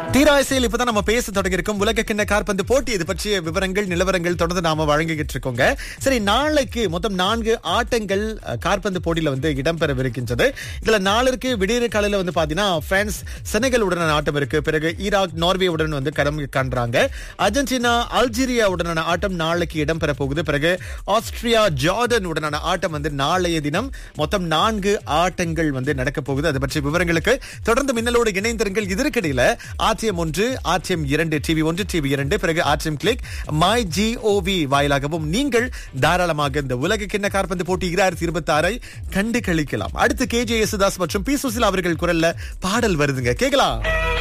தீராசையில் இப்பதான் நம்ம பேச தொடங்கி இருக்கோம் உலக கிண்ண காற்பந்து போட்டி இது பற்றிய விவரங்கள் நிலவரங்கள் தொடர்ந்து நாம வழங்கிக்கிட்டு இருக்கோங்க சரி நாளைக்கு மொத்தம் நான்கு ஆட்டங்கள் அஹ், காற்பந்து போட்டியில வந்து இடம்பெறவிருக்கின்றது இதுல நாளிற்கு விடியற் காலையில வந்து பாத்தீங்கன்னா பிரான்ஸ் செனகல் உடனான ஆட்டம் இருக்கு பிறகு ஈராக் நார்வே உடன் வந்து களம் காண்றாங்க அர்ஜென்டினா அல்ஜீரியா உடனான ஆட்டம் நாளைக்கு இடம்பெற போகுது பிறகு ஆஸ்திரியா ஜார்டன் உடனான ஆட்டம் வந்து நாளைய தினம் மொத்தம் நான்கு ஆட்டங்கள் வந்து நடக்க போகுது அது பற்றிய விவரங்களுக்கு தொடர்ந்து மின்னலோடு இணைந்திருங்கள் இதற்கிடையில ஆர்டிஎம் ஒன்று ஆர்டிஎம் இரண்டு டிவி ஒன்று டிவி இரண்டு பிறகு ஆர்டிஎம் கிளிக் மை ஜிஓவி வாயிலாகவும் நீங்கள் தாராளமாக இந்த உலக கிண்ண காற்பந்து போட்டி இராயிரத்தி இருபத்தி ஆறை கண்டு கழிக்கலாம் அடுத்து கே ஜே யேசுதாஸ் மற்றும் பி சுசிலா அவர்கள் குரல்ல பாடல் வருதுங்க கேக்கலாம்